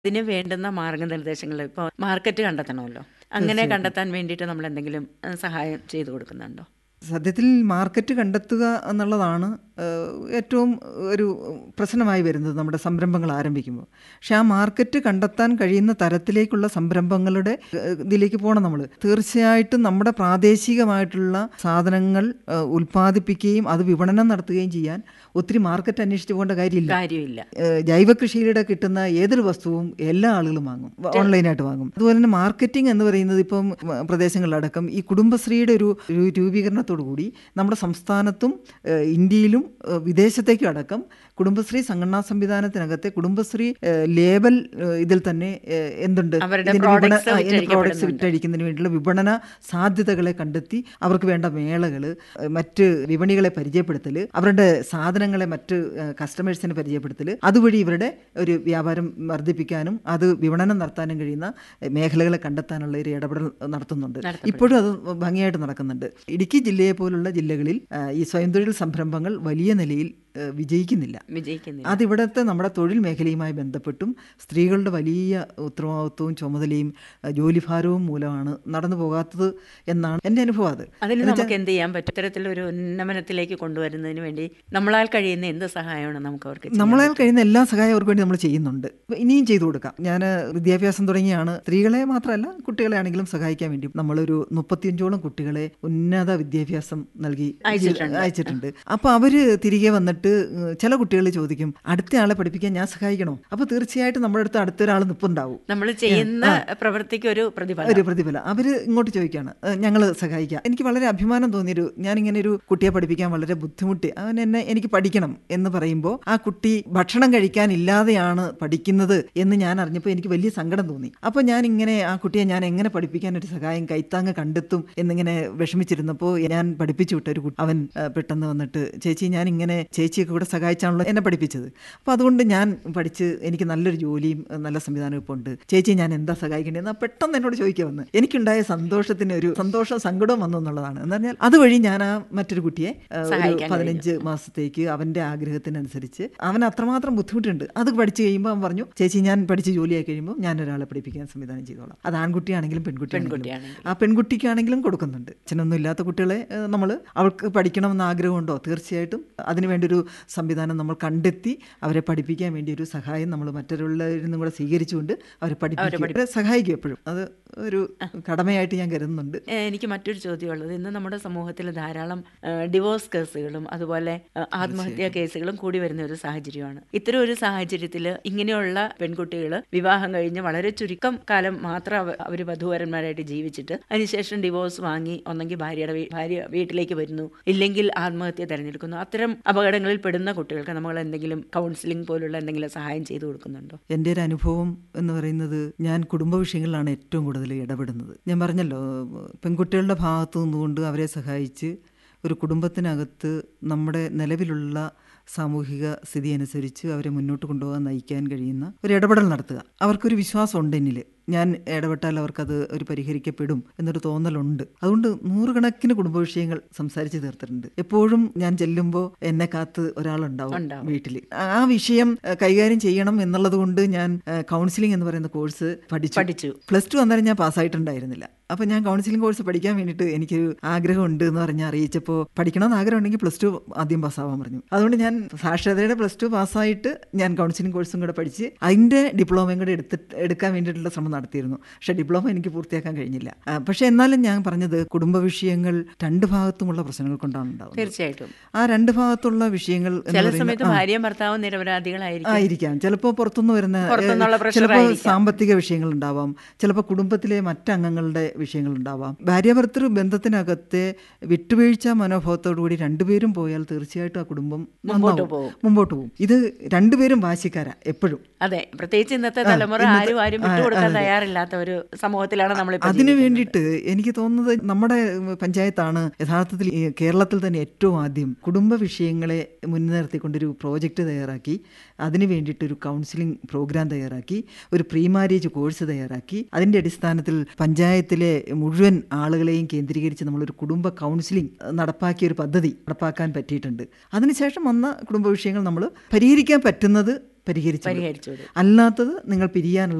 ഇതിന് വേണ്ടുന്ന മാർഗനിർദ്ദേശങ്ങൾ ഇപ്പോൾ മാർക്കറ്റ് കണ്ടെത്തണമല്ലോ അങ്ങനെ കണ്ടെത്താൻ വേണ്ടിയിട്ട് നമ്മൾ എന്തെങ്കിലും ഏഹ്, സഹായം ചെയ്തു കൊടുക്കുന്നുണ്ടോ സത്യത്തിൽ മാർക്കറ്റ് കണ്ടെത്തുക എന്നുള്ളതാണ് ഏഹ്, ഏറ്റവും ഒരു പ്രശ്നമായി വരുന്നത് നമ്മുടെ സംരംഭങ്ങൾ ആരംഭിക്കുമ്പോൾ പക്ഷെ ആ മാർക്കറ്റ് കണ്ടെത്താൻ കഴിയുന്ന തരത്തിലേക്കുള്ള സംരംഭങ്ങളുടെ ഏഹ്, ഇതിലേക്ക് പോകണം നമ്മൾ തീർച്ചയായിട്ടും നമ്മുടെ പ്രാദേശികമായിട്ടുള്ള സാധനങ്ങൾ ഏഹ്, ഉൽപ്പാദിപ്പിക്കുകയും അത് വിപണനം നടത്തുകയും ചെയ്യാൻ ഒത്തിരി മാർക്കറ്റ് അന്വേഷിച്ച് പോകേണ്ട കാര്യമില്ല കാര്യമില്ല ഏഹ് ജൈവ കൃഷിയിലൂടെ കിട്ടുന്ന ഏതൊരു വസ്തുവും എല്ലാ ആളുകളും വാങ്ങും ഓൺലൈനായിട്ട് വാങ്ങും അതുപോലെ തന്നെ മാർക്കറ്റിംഗ് എന്ന് പറയുന്നത് ഇപ്പം ഉം, പ്രദേശങ്ങളിലടക്കം ഈ കുടുംബശ്രീയുടെ ഒരു ഒരു രൂപീകരണത്തോടു കൂടി നമ്മുടെ സംസ്ഥാനത്തും ഏഹ് ഇന്ത്യയിലും ഏഹ് വിദേശത്തേക്കും അടക്കം കുടുംബശ്രീ സംഘടനാ സംവിധാനത്തിനകത്തെ കുടുംബശ്രീ ഏഹ് ലേബൽ ഏഹ് ഇതിൽ തന്നെ ഏഹ് എന്തുണ്ട് അവരുടെ ഇതിന്റെ products വിപണ- ആ, ഇതിന്റെ വിറ്റഴിക്കപ്പെടുന്നുണ്ട്. പ്രോഡക്ട്സ് വിറ്റഴിക്കുന്നതിന് വേണ്ടിയുള്ള വിപണന സാധ്യതകളെ കണ്ടെത്തി അവർക്ക് വേണ്ട മേളകൾ മറ്റ് വിപണികളെ പരിചയപ്പെടുത്തൽ അവരുടെ സാധനങ്ങളെ മറ്റ് കസ്റ്റമേഴ്സിന് പരിചയപ്പെടുത്തൽ അതുവഴി ഇവരുടെ ഒരു വ്യാപാരം വർദ്ധിപ്പിക്കാനും അത് വിപണനം നടത്താനും കഴിയുന്ന ഏഹ്, മേഖലകളെ കണ്ടെത്താനുള്ള ഒരു ഇടപെടൽ നടത്തുന്നുണ്ട് ഇപ്പോഴും അത് ഭംഗിയായിട്ട് നടക്കുന്നുണ്ട് ഇടുക്കി ജില്ലയെ പോലുള്ള ജില്ലകളിൽ ആ, ഈ സ്വയം തൊഴിൽ സംരംഭങ്ങൾ വലിയ നിലയിൽ ഏഹ്, വിജയിക്കുന്നില്ല വിജയിക്കുന്നില്ല അതിവിടുത്തെ നമ്മുടെ തൊഴിൽ മേഖലയുമായി ബന്ധപ്പെട്ടും സ്ത്രീകളുടെ വലിയ ഉത്തരവാദിത്വവും ചുമതലയും അഹ് ജോലിഭാരവും മൂലമാണ് നടന്നു പോകാത്തത് എന്നാണ് എൻ്റെ അനുഭവം അത് അതിന് നമുക്ക് എന്ത് ചെയ്യാൻ പറ്റും ഇത്തരത്തിലൊരു ഉന്നമനത്തിലേക്ക് കൊണ്ടുവരുന്നതിന് വേണ്ടി നമ്മളാൽ കഴിയുന്ന എന്ത് സഹായമാണ് നമുക്ക് അവർക്ക് ചെയ്യാൻ നമ്മളാൽ കഴിയുന്ന എല്ലാ സഹായവും അവർക്ക് വേണ്ടി നമ്മൾ ചെയ്യുന്നുണ്ട് അപ്പൊ ഇനിയും ചെയ്തു കൊടുക്കാം ഞാൻ വിദ്യാഭ്യാസം തുടങ്ങിയാണ് സ്ത്രീകളെ മാത്രമല്ല കുട്ടികളെ ആണെങ്കിലും സഹായിക്കാൻ വേണ്ടി നമ്മളൊരു മുപ്പത്തിയഞ്ചോളം കുട്ടികളെ ഉന്നത വിദ്യാഭ്യാസം നൽകി അയച്ചിട്ടുണ്ട്. അയച്ചിട്ടുണ്ട് അപ്പൊ അവര് തിരികെ വന്നിട്ട് ഏഹ്, ചില കുട്ടികൾ ചോദിക്കും അടുത്ത ആളെ പഠിപ്പിക്കാൻ ഞാൻ സഹായിക്കണോ അപ്പൊ തീർച്ചയായിട്ടും നമ്മുടെ അടുത്ത് അടുത്തൊരാൾ നിപ്പുണ്ടാവും നമ്മൾ ചെയ്യുന്ന പ്രവൃത്തിക്ക് ഒരു പ്രതിഫലം ഒരു പ്രതിഫലം അവര് ഇങ്ങോട്ട് ചോദിക്കുകയാണ് ഞങ്ങൾ സഹായിക്കാം എനിക്ക് വളരെ അഭിമാനം തോന്നിയൊരു ഞാനിങ്ങനെ ഒരു കുട്ടിയെ പഠിപ്പിക്കാൻ വളരെ ബുദ്ധിമുട്ടി അവൻ എന്നെ എനിക്ക് പഠിക്കണം എന്ന് പറയുമ്പോൾ ആ കുട്ടി ഭക്ഷണം കഴിക്കാനില്ലാതെയാണ് പഠിക്കുന്നത് എന്ന് ഞാൻ അറിഞ്ഞപ്പോൾ എനിക്ക് വലിയ സങ്കടം തോന്നി അപ്പോൾ ഞാൻ ഇങ്ങനെ ആ കുട്ടിയെ ഞാൻ എങ്ങനെ പഠിപ്പിക്കാൻ ഒരു സഹായം കൈത്താങ്ങ് കണ്ടെത്തും എന്നിങ്ങനെ വിഷമിച്ചിരുന്നപ്പോൾ ഞാൻ പഠിപ്പിച്ചു വിട്ട ഒരു കുട്ടി അവൻ ആ, പെട്ടെന്ന് വന്നിട്ട് ചേച്ചി ഞാൻ ഇങ്ങനെ ചേച്ചിയൊക്കെ കൂടെ സഹായിച്ചാണല്ലോ എന്നെ പഠിപ്പിച്ചത് അപ്പോൾ അതുകൊണ്ട് ഞാൻ പഠിച്ച് എനിക്ക് നല്ലൊരു ജോലിയും ആ, നല്ല സംവിധാനവും ഇപ്പോൾ ഉണ്ട് ചേച്ചി ഞാൻ എന്താ സഹായിക്കേണ്ടതെന്ന് പെട്ടെന്ന് എന്നോട് ചോദിക്കാൻ വന്ന് എനിക്കുണ്ടായ സന്തോഷത്തിന് ഒരു സന്തോഷം സങ്കടവും വന്നു എന്നുള്ളതാണ് എന്ന് പറഞ്ഞാൽ അതുവഴി ഞാൻ ആ മറ്റൊരു കുട്ടിയെ ആ, ഒരു സഹായിക്കാൻ പതിനഞ്ച് മാസത്തേക്ക് അവന്റെ ആഗ്രഹത്തിനനുസരിച്ച് അവൻ അത്രമാത്രം ബുദ്ധിമുട്ടുണ്ട് അത് പഠിച്ചു കഴിയുമ്പോൾ അവൻ പറഞ്ഞു ചേച്ചി ഞാൻ പഠിച്ച് ജോലിയായി കഴിയുമ്പോൾ ഞാൻ ഒരാളെ പഠിപ്പിക്കാൻ സംവിധാനം ചെയ്തോളാം അത് ആൺകുട്ടിയാണെങ്കിലും പെൺകുട്ടിയാണെങ്കിലും പെൺകുട്ടിയാണെങ്കിലും. ആ പെൺകുട്ടിക്കാണെങ്കിലും കൊടുക്കുന്നുണ്ട് അച്ഛനൊന്നും ഇല്ലാത്ത കുട്ടികളെ നമ്മൾ അവൾക്ക് പഠിക്കണമെന്ന് ആഗ്രഹമുണ്ടോ തീർച്ചയായിട്ടും അതിനുവേണ്ടി ഒരു സംവിധാനം നമ്മൾ കണ്ടെത്തി അവരെ പഠിപ്പിക്കാൻ വേണ്ടി ഒരു സഹായം നമ്മൾ മറ്റുള്ളവരിൽ നിന്നും കൂടെ സ്വീകരിച്ചുകൊണ്ട് അവരെ പഠിപ്പിക്കും അവരെ സഹായിക്കും എപ്പോഴും അത് ഒരു കടമയായിട്ട് ഞാൻ കരുതുന്നുണ്ട് ഏഹ് എനിക്ക് മറ്റൊരു ചോദ്യമുള്ളത് ഇന്ന് നമ്മുടെ സമൂഹത്തിൽ ധാരാളം ഏഹ് ഡിവോഴ്സ് കേസുകളും അതുപോലെ ഏഹ് ആത്മഹത്യാ കേസുകളും കൂടി വരുന്ന ഒരു സാഹചര്യമാണ് ഇത്തരം ഒരു സാഹചര്യത്തിൽ ഇങ്ങനെയുള്ള പെൺകുട്ടികൾ വിവാഹം കഴിഞ്ഞ് വളരെ ചുരുക്കം കാലം മാത്രം അവർ വധുവരന്മാരായിട്ട് ജീവിച്ചിട്ട് അതിനുശേഷം ഡിവോഴ്സ് വാങ്ങി ഒന്നെങ്കിൽ ഭാര്യയുടെ വീ- ഭാര്യ വീട്ടിലേക്ക് വരുന്നു ഇല്ലെങ്കിൽ ആത്മഹത്യ തിരഞ്ഞെടുക്കുന്നു അത്തരം അപകടങ്ങളിൽ പെടുന്ന കുട്ടികൾക്ക് നമ്മൾ എന്തെങ്കിലും കൗൺസിലിംഗ് പോലുള്ള എന്തെങ്കിലും സഹായം ചെയ്തു കൊടുക്കുന്നുണ്ടോ എൻ്റെ ഒരു അനുഭവം എന്ന് പറയുന്നത് ഞാൻ കുടുംബ വിഷയങ്ങളിലാണ് ഏറ്റവും കൂടുതൽ ഇടപെടുന്നത് ഞാൻ പറഞ്ഞല്ലോ പെൺകുട്ടികളുടെ ഭാഗത്തു നിന്നുകൊണ്ട് അവരെ സഹായിച്ച് ഒരു കുടുംബത്തിനകത്ത് നമ്മുടെ നിലവിലുള്ള സാമൂഹിക സ്ഥിതി അനുസരിച്ച് അവരെ മുന്നോട്ട് കൊണ്ടുപോകാൻ നയിക്കാൻ കഴിയുന്ന ഒരു ഇടപെടൽ നടത്തുക അവർക്കൊരു വിശ്വാസം ഉണ്ട് എന്നിൽ ഞാൻ ഇടപെട്ടാൽ അവർക്കത് ഒരു പരിഹരിക്കപ്പെടും എന്നൊരു തോന്നലുണ്ട് അതുകൊണ്ട് നൂറുകണക്കിന് കുടുംബ വിഷയങ്ങൾ സംസാരിച്ച് തീർത്തിട്ടുണ്ട് എപ്പോഴും ഞാൻ ചെല്ലുമ്പോൾ എന്നെ കാത്ത് ഒരാളുണ്ടാവും ഉണ്ടാവും. വീട്ടിൽ ആ വിഷയം ഏഹ്, കൈകാര്യം ചെയ്യണം എന്നുള്ളത് കൊണ്ട് ഞാൻ കൗൺസിലിംഗ് എന്ന് പറയുന്ന കോഴ്സ് പഠിച്ചു പഠിച്ചു പ്ലസ് ടു അന്നേരം ഞാൻ പാസ്സായിട്ടുണ്ടായിരുന്നില്ല അപ്പോൾ ഞാൻ കൗൺസിലിംഗ് കോഴ്സ് പഠിക്കാൻ വേണ്ടിയിട്ട് എനിക്കൊരു ആഗ്രഹമുണ്ട് എന്ന് പറഞ്ഞ് അറിയിച്ചപ്പോൾ പഠിക്കണമെന്ന് ആഗ്രഹം ഉണ്ടെങ്കിൽ പ്ലസ് ടു ആദ്യം പാസ്സാവാൻ പറഞ്ഞു അതുകൊണ്ട് ഞാൻ സാക്ഷരതയുടെ പ്ലസ് ടു പാസ്സായിട്ട് ഞാൻ കൗൺസിലിംഗ് കോഴ്സും കൂടെ പഠിച്ച് അതിൻ്റെ ഡിപ്ലോമയും കൂടെ എടുത്തിട്ട് എടുക്കാൻ വേണ്ടിയിട്ടുള്ള ശ്രമം നടത്തിയിരുന്നു പക്ഷേ ഡിപ്ലോമ എനിക്ക് പൂർത്തിയാക്കാൻ കഴിഞ്ഞില്ല ആ, പക്ഷേ എന്നാലും ഞാൻ പറഞ്ഞത് കുടുംബ വിഷയങ്ങൾ രണ്ട് ഭാഗത്തുമുള്ള പ്രശ്നങ്ങൾ കൊണ്ടാണ് ഉണ്ടാവുന്നത് തീർച്ചയായിട്ടും ആ രണ്ട് ഭാഗത്തുള്ള വിഷയങ്ങൾ എന്ന് ചില പറയുന്ന- സമയത്ത് ആ. ഭാര്യയും ഭർത്താവും നിരപരാധികളായിരിക്കും ആയിരിക്കാം ചിലപ്പോൾ പുറത്തുനിന്ന് വരുന്ന പുറത്തുനിന്നുള്ള pressure ചിലപ്പോൾ ആയിരിക്കാം. സാമ്പത്തിക വിഷയങ്ങൾ ഉണ്ടാവാം ചിലപ്പോൾ കുടുംബത്തിലെ മറ്റംഗങ്ങളുടെ വിഷയങ്ങൾ ഉണ്ടാവാം ഭാര്യാഭർത്തൃ ബന്ധത്തിനകത്തെ വിട്ടുവീഴ്ച മനോഭാവത്തോടു കൂടി രണ്ടുപേരും പോയാൽ തീർച്ചയായിട്ടും ആ കുടുംബം നന്നാവും. പോകും. മുമ്പോട്ട് പോകും ഇത് രണ്ടുപേരും വാശിക്കാരാ എപ്പോഴും അതെ പ്രത്യേകിച്ച് ഇന്നത്തെ തലമുറ ഇന്നത്തെ- ആരും ആരും ആ, വിട്ടുകൊടുക്കാൻ അതെ. തയ്യാറില്ലാത്ത ഒരു സമൂഹത്തിലാണ് നമ്മളിപ്പോൾ അതിനു വേണ്ടിയിട്ട് എനിക്ക് തോന്നുന്നത് നമ്മുടെ പഞ്ചായത്താണ് യഥാർത്ഥത്തിൽ ഈ കേരളത്തിൽ തന്നെ ഏറ്റവും ആദ്യം കുടുംബ വിഷയങ്ങളെ മുൻനിർത്തിക്കൊണ്ടൊരു പ്രോജക്റ്റ് തയ്യാറാക്കി അതിനു വേണ്ടിയിട്ട് ഒരു കൗൺസിലിംഗ് പ്രോഗ്രാം തയ്യാറാക്കി ഒരു പ്രീ മാരേജ് കോഴ്സ് തയ്യാറാക്കി അതിൻ്റെ അടിസ്ഥാനത്തിൽ പഞ്ചായത്തിലെ മുഴുവൻ ആളുകളെയും കേന്ദ്രീകരിച്ച് നമ്മളൊരു കുടുംബ കൗൺസിലിംഗ് നടപ്പാക്കിയ ഒരു പദ്ധതി നടപ്പാക്കാൻ പറ്റിയിട്ടുണ്ട് അതിനുശേഷം വന്ന കുടുംബ വിഷയങ്ങൾ നമ്മൾ പരിഹരിക്കാൻ പറ്റുന്നത് പരിഹരിച്ചു പരിഹരിച്ചു കൊടുക്കും അല്ലാത്തത് നിങ്ങൾ പിരിയാനുള്ള